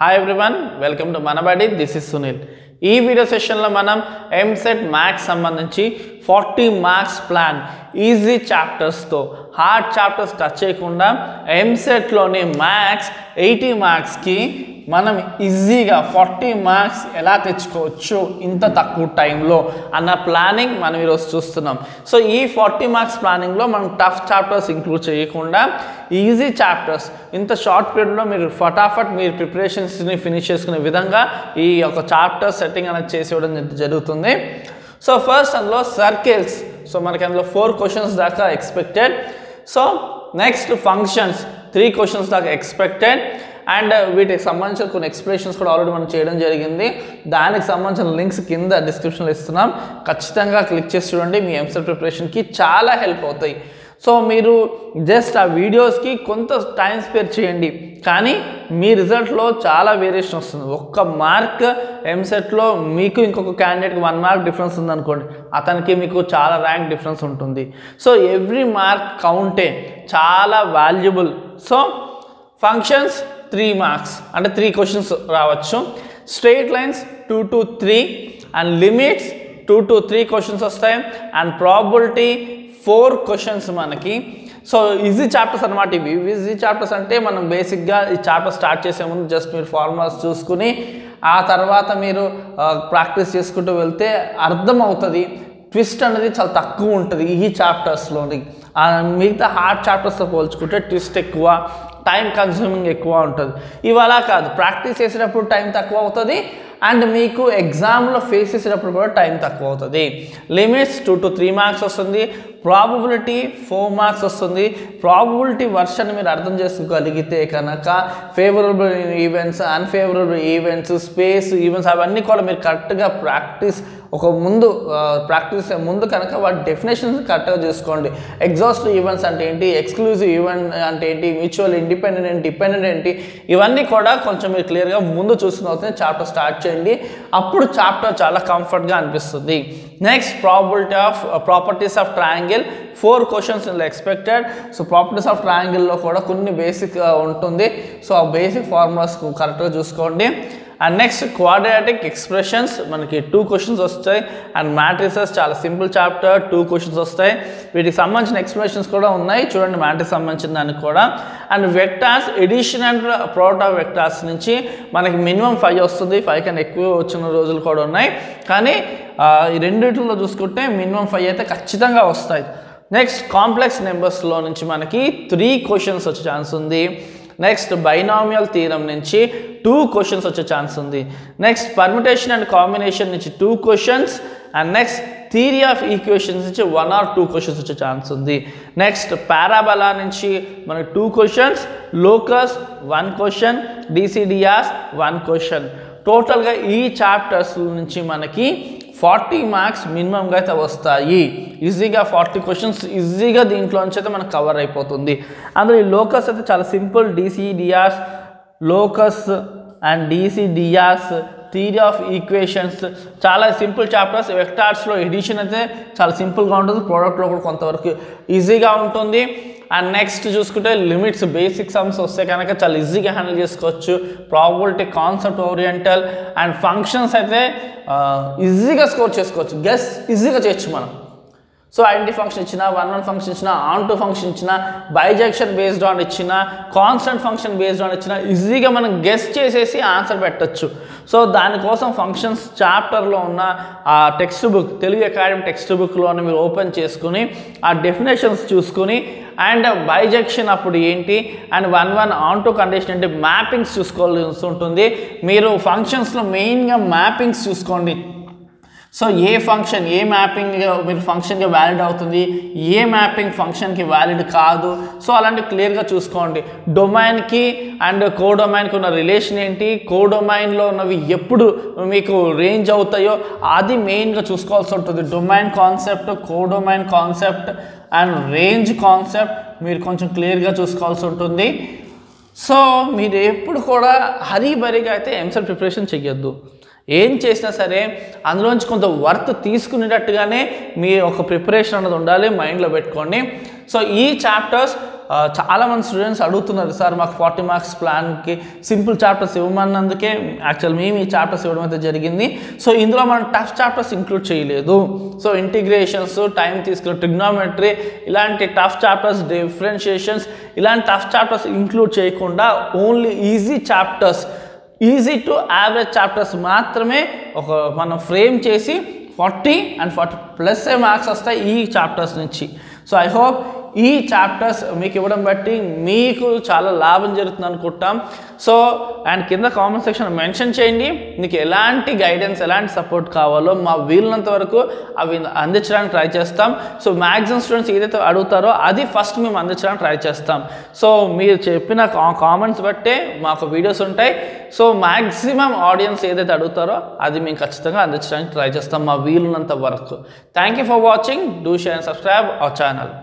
hi everyone welcome to Manabadi this is Sunil ఈ video సెషన్లో మనం ఎంసెట్ మ్యాథ్స్ సంబంధించి ఫార్టీ మార్క్స్ ప్లాన్ ఈజీ చాప్టర్స్తో హార్డ్ చాప్టర్స్ టచ్ చేయకుండా ఎంసెట్లోని మ్యాథ్స్ ఎయిటీ మార్క్స్కి మనం ఈజీగా ఫార్టీ మార్క్స్ ఎలా తెచ్చుకోవచ్చు ఇంత తక్కువ టైంలో అన్న ప్లానింగ్ మనం ఈరోజు చూస్తున్నాం సో ఈ ఫార్టీ మార్క్స్ ప్లానింగ్లో మనం టఫ్ చాప్టర్స్ ఇంక్లూడ్ చేయకుండా ఈజీ చాప్టర్స్ ఇంత షార్ట్ పీరియడ్లో మీరు ఫటాఫట్ మీరు ప్రిపరేషన్స్ని ఫినిష్ చేసుకునే విధంగా ఈ యొక్క చాప్టర్ సెట్టింగ్ అనేది చేసి ఇవ్వడం జరుగుతుంది సో ఫస్ట్ అందులో సర్కిల్స్ సో మనకి అందులో ఫోర్ క్వశ్చన్స్ దాకా expected so next functions three questions దాకా ఎక్స్పెక్టెడ్ అండ్ వీటికి సంబంధించిన కొన్ని ఎక్స్ప్లెనేషన్స్ కూడా ఆల్రెడీ మనం చేయడం జరిగింది దానికి సంబంధించిన లింక్స్ కింద డిస్క్రిప్షన్లో ఇస్తున్నాం ఖచ్చితంగా క్లిక్ చేసి చూడండి మీ ఎంసెట్ ప్రిపరేషన్కి చాలా హెల్ప్ అవుతాయి సో మీరు జస్ట్ ఆ వీడియోస్కి కొంత టైం స్పేర్ చేయండి కానీ మీ రిజల్ట్లో చాలా వేరియేషన్ వస్తుంది ఒక్క మార్క్ ఎంసెట్లో మీకు ఇంకొక క్యాండిడేట్కి వన్ మార్క్ డిఫరెన్స్ ఉందనుకోండి అతనికి మీకు చాలా ర్యాంక్ డిఫరెన్స్ ఉంటుంది సో ఎవ్రీ మార్క్ కౌంటే చాలా valuable so functions three marks అంటే త్రీ క్వశ్చన్స్ రావచ్చు straight lines two to three and limits two to three questions వస్తాయి అండ్ ప్రాబిలిటీ ఫోర్ క్వశ్చన్స్ మనకి సో ఈజీ చాప్టర్స్ అనమాట ఇవి ఈజీ చాప్టర్స్ అంటే మనం బేసిక్గా ఈ చాప్టర్ స్టార్ట్ చేసే ముందు జస్ట్ మీరు ఫార్ములాస్ చూసుకుని ఆ తర్వాత మీరు ప్రాక్టీస్ చేసుకుంటూ వెళ్తే అర్థమవుతుంది ట్విస్ట్ అనేది చాలా తక్కువ ఉంటుంది ఈ చాప్టర్స్లోని మిగతా హార్డ్ చాప్టర్స్తో పోల్చుకుంటే ట్విస్ట్ ఎక్కువ టైం కన్స్యూమింగ్ ఎక్కువ ఉంటుంది ఇవాళ కాదు ప్రాక్టీస్ చేసేటప్పుడు టైం తక్కువ అవుతుంది అండ్ మీకు ఎగ్జామ్లో ఫేస్ చేసేటప్పుడు కూడా టైం తక్కువ అవుతుంది limits two to three marks వస్తుంది ప్రాబబిలిటీ ఫోర్ మార్క్స్ వస్తుంది ప్రాబబిలిటీ వర్షన్ మీరు అర్థం చేసుకోగలిగితే కనుక favourable events unfavourable events space events అవన్నీ కూడా మీరు కరెక్ట్గా ప్రాక్టీస్ ఒక ముందు ప్రాక్టీస్ ముందు కనుక వాటి డెఫినేషన్స్ కరెక్ట్గా చూసుకోండి ఎగ్జాస్ట్ ఈవెంట్స్ అంటే ఏంటి ఎక్స్క్లూజివ్ ఈవెంట్ అంటే ఏంటి మ్యూచువల్ ఇండిపెండెంట్ ఏంటి డిపెండెంట్ ఏంటి ఇవన్నీ కూడా కొంచెం మీరు క్లియర్గా ముందు చూసిన అవుతుంది చాప్టర్ స్టార్ట్ చేయండి అప్పుడు చాప్టర్ చాలా కంఫర్ట్గా అనిపిస్తుంది next probability of properties of triangle four questions ఇందులో ఎక్స్పెక్టెడ్ సో ప్రాపర్టీస్ ఆఫ్ ట్రయాంగిల్లో కూడా కొన్ని బేసిక్ ఉంటుంది సో ఆ బేసిక్ ఫార్ములాస్ కరెక్ట్గా చూసుకోండి అండ్ నెక్స్ట్ క్వాడ్రాటిక్ ఎక్స్ప్రెషన్స్ మనకి టూ క్వశ్చన్స్ వస్తాయి అండ్ మ్యాట్రిసెస్ చాలా సింపుల్ చాప్టర్ టూ క్వశ్చన్స్ వస్తాయి వీటికి సంబంధించిన ఎక్స్ప్లెనేషన్స్ కూడా ఉన్నాయి చూడండి మ్యాట్రిక్స్ సంబంధించిన దానికి కూడా and vectors addition and product of vectors నుంచి మనకి మినిమం ఫైవ్ వస్తుంది ఫైవ్ కన్నా ఎక్కువ వచ్చిన రోజులు కూడా ఉన్నాయి కానీ ఈ రెండిట్లో చూసుకుంటే మినిమం ఫైవ్ అయితే ఖచ్చితంగా వస్తాయి నెక్స్ట్ కాంప్లెక్స్ నెంబర్స్లో నుంచి మనకి త్రీ క్వశ్చన్స్ వచ్చే ఛాన్స్ ఉంది నెక్స్ట్ బైనామియల్ థీరం నుంచి టూ క్వశ్చన్స్ వచ్చే ఛాన్స్ ఉంది నెక్స్ట్ పర్మిటేషన్ అండ్ కాంబినేషన్ నుంచి two questions and next theory of equations నుంచి వన్ ఆర్ టూ క్వశ్చన్స్ వచ్చే ఛాన్స్ ఉంది నెక్స్ట్ పారాబలా నుంచి మనకి two questions locus one question DCDRs one question టోటల్గా ఈ చాప్టర్స్ నుంచి మనకి ఫార్టీ మార్క్స్ మినిమంగా అయితే వస్తాయి ఈజీగా ఫార్టీ క్వశ్చన్స్ ఈజీగా దీంట్లో నుంచి అయితే మనకు కవర్ అయిపోతుంది అందులో ఈ లోకస్ అయితే చాలా simple DCDRs locus and DCDRs theory of equations చాలా సింపుల్ చాప్టర్స్ వెక్టార్స్లో ఎడిషన్ అయితే చాలా సింపుల్గా ఉంటుంది ప్రోడక్ట్లో కూడా కొంతవరకు ఈజీగా ఉంటుంది అండ్ నెక్స్ట్ చూసుకుంటే లిమిట్స్ బేసిక్ సమ్స్ వస్తే కనుక చాలా ఈజీగా హ్యాండిల్ చేసుకోవచ్చు probability concept oriental and functions అయితే ఈజీగా స్కోర్ చేసుకోవచ్చు గెస్ ఈజీగా చేయొచ్చు మనం సో ఐడెంటి ఫంక్షన్ ఇచ్చిన వన్ వన్ ఫంక్షన్ ఇచ్చిన ఆన్ టు ఫంక్షన్ ఇచ్చిన బైజెక్షన్ బేస్డ్ ఆన్ ఇచ్చిన కాన్స్టెంట్ ఫంక్షన్ బేస్డ్ ఆన్ ఇచ్చిన ఈజీగా మనం గెస్ చేసేసి ఆన్సర్ పెట్టచ్చు సో దానికోసం ఫంక్షన్స్ చాప్టర్లో ఉన్న ఆ text book Telugu Academy text బుక్లోని మీరు ఓపెన్ చేసుకుని ఆ డెఫినేషన్స్ చూసుకుని అండ్ బైజెక్షన్ అప్పుడు ఏంటి and one one onto condition అంటే మ్యాపింగ్స్ చూసుకోవాల్సి ఉంటుంది మీరు ఫంక్షన్స్లో మెయిన్గా మ్యాపింగ్స్ చూసుకోండి సో ఏ ఫంక్షన్ ఏ మ్యాపింగ్ మీరు ఫంక్షన్గా వ్యాలిడ్ అవుతుంది ఏ మ్యాపింగ్ ఫంక్షన్కి వ్యాలిడ్ కాదు సో అలాంటి క్లియర్గా చూసుకోండి డొమైన్కి అండ్ కో డొమైన్కి ఉన్న రిలేషన్ ఏంటి కో డొమైన్లో ఉన్నవి ఎప్పుడు మీకు రేంజ్ అవుతాయో అది మెయిన్గా చూసుకోవాల్సి ఉంటుంది domain concept codomain concept and range concept మీరు కొంచెం క్లియర్గా చూసుకోవాల్సి ఉంటుంది సో మీరు ఎప్పుడు కూడా హరీబరీగా అయితే ఎంసెల్ ప్రిపరేషన్ చెయ్యొద్దు ఏం చేసినా సరే అందులోంచి కొంత వర్త్ తీసుకునేటట్టుగానే మీ ఒక ప్రిపరేషన్ అనేది ఉండాలి మైండ్లో పెట్టుకోండి సో ఈ చాప్టర్స్ ఆ, చాలా మంది స్టూడెంట్స్ అడుగుతున్నారు సార్ మాకు ఫార్టీ మార్క్స్ ప్లాన్కి సింపుల్ చాప్టర్స్ ఇవ్వమన్నందుకే యాక్చువల్ మేము ఈ చాప్టర్స్ ఇవ్వడం అయితే జరిగింది సో ఇందులో మనం టఫ్ చాప్టర్స్ ఇంక్లూడ్ చేయలేదు సో ఇంటిగ్రేషన్స్ టైం తీసుకుని ట్రిగ్నోమెట్రీ ఇలాంటి టఫ్ చాప్టర్స్ డిఫరెన్షియేషన్స్ ఇలాంటి టఫ్ చాప్టర్స్ ఇంక్లూడ్ చేయకుండా only easy chapters easy to average chapters మాత్రమే ఒక మనం ఫ్రేమ్ చేసి forty and forty plus marks వస్తాయి ఈ చాప్టర్స్ నుంచి సో ఐ హోప్ ఈ చాప్టర్స్ మీకు ఇవ్వడం బట్టి మీకు చాలా లాభం జరుగుతుంది అనుకుంటాం సో అండ్ కింద కామెంట్ సెక్షన్ మెన్షన్ చేయండి మీకు ఎలాంటి గైడెన్స్ ఎలాంటి సపోర్ట్ కావాలో మా వీలున్నంత వరకు అవి అందించడానికి ట్రై చేస్తాం సో మ్యాక్సిమం స్టూడెంట్స్ ఏదైతే అడుగుతారో అది ఫస్ట్ మేము అందించడానికి ట్రై చేస్తాం సో మీరు చెప్పిన కామెంట్స్ బట్టే మాకు వీడియోస్ ఉంటాయి సో మ్యాక్సిమం ఆడియన్స్ ఏదైతే అడుగుతారో అది మేము ఖచ్చితంగా అందించడానికి ట్రై చేస్తాం మా వీలున్నంత వరకు thank you for watching do share and subscribe our channel